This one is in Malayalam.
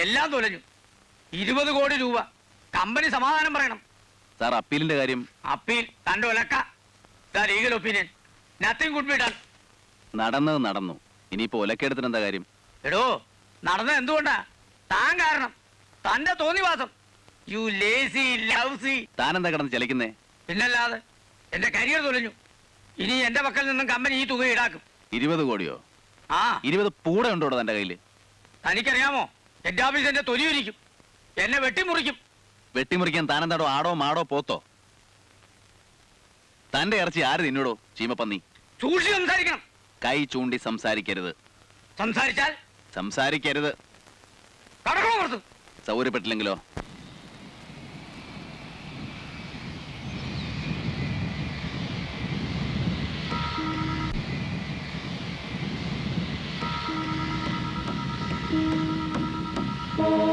എല്ലാം തൊലഞ്ഞു ഇരുപത് കോടി രൂപ കമ്പനി സമാധാനം പറയണം സാർ അപ്പീലിന്റെ കാര്യം അപ്പീൽ തന്റെ ഒലക്ക legal opinion nothing good be done നടന്നത് നടന്നു ഇനിയിപ്പോ ഒലക്കെടുത്തിന് എന്താ കാര്യം എടോ നടന്നത് എന്തുകൊണ്ടാ താൻ കാരണം തന്റെ തോന്നിവാസം യു ലേസി ലവ്സി താനെന്താ കിടന്ന് ചലിക്കുന്നേ പിന്നല്ലാതെ എന്റെ കരിയർ തൊലഞ്ഞു ഇനി എന്റെ പക്കൽ നിന്നും കമ്പനി ഈ തുക ഈടാക്കും ഇരുപത് കോടിയോ ആ ഇരുപത് പൂട ഉണ്ടോ തന്റെ കയ്യില് തനിക്കറിയാമോ എന്റെ ഓഫീസ് എന്റെ തൊലിയൊരിക്കും എന്നെ വെട്ടിമുറിക്കും വെട്ടിമുറിക്കാൻ താനെന്താടോ ആടോ മാടോ പോത്തോ തന്റെ ഇറച്ചി ആര് തിന്നോടോ ചീമപ്പന്നി സൂക്ഷിച്ച് സംസാരിക്കണം കൈ ചൂണ്ടി സംസാരിക്കരുത് സംസാരിച്ചാൽ സംസാരിക്കരുത് കടക്കണോ പുറത്ത് സൗകര്യപ്പെട്ടില്ലെങ്കിലോ Thank